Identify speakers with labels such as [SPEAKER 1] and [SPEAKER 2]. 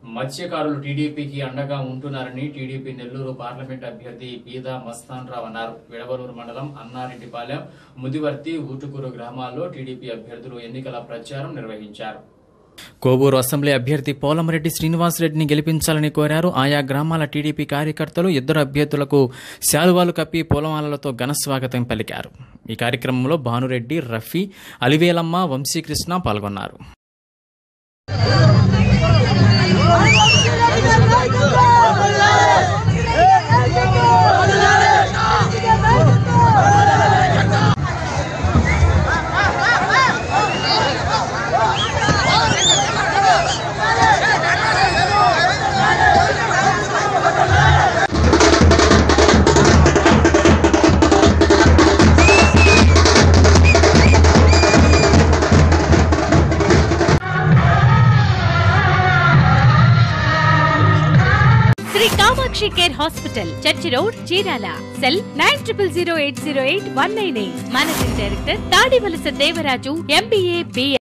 [SPEAKER 1] మత్స్యకారులు టీడీపీకి అండగా ఉంటున్నారని టీడీపీ నెల్లూరు పార్లమెంట్ అభ్యర్థి పీదా మస్తాన్ రావు అన్నారు విడవలూరు మండలం అన్నారెడ్డిపాలెం ముదివర్తి ఊటుకూరు గ్రామాల్లో టీడీపీ అభ్యర్థులు ఎన్నికల ప్రచారం నిర్వహించారు
[SPEAKER 2] కోవూరు అసెంబ్లీ అభ్యర్థి పోలంరెడ్డి శ్రీనివాసరెడ్డిని గెలిపించాలని కోరారు ఆయా గ్రామాల టీడీపీ కార్యకర్తలు ఇద్దరు అభ్యర్థులకు శాలువాలు కప్పి పూలమాలలతో ఘన స్వాగతం పలికారు ఈ కార్యక్రమంలో భానురెడ్డి రఫీ అలివేలమ్మ వంశీకృష్ణ పాల్గొన్నారు
[SPEAKER 3] Shri Kamakshi care hospital church road Chirala cell nine triple zero eight zero eight one nine eight managing director Tadivalasa Devaraju MBA BA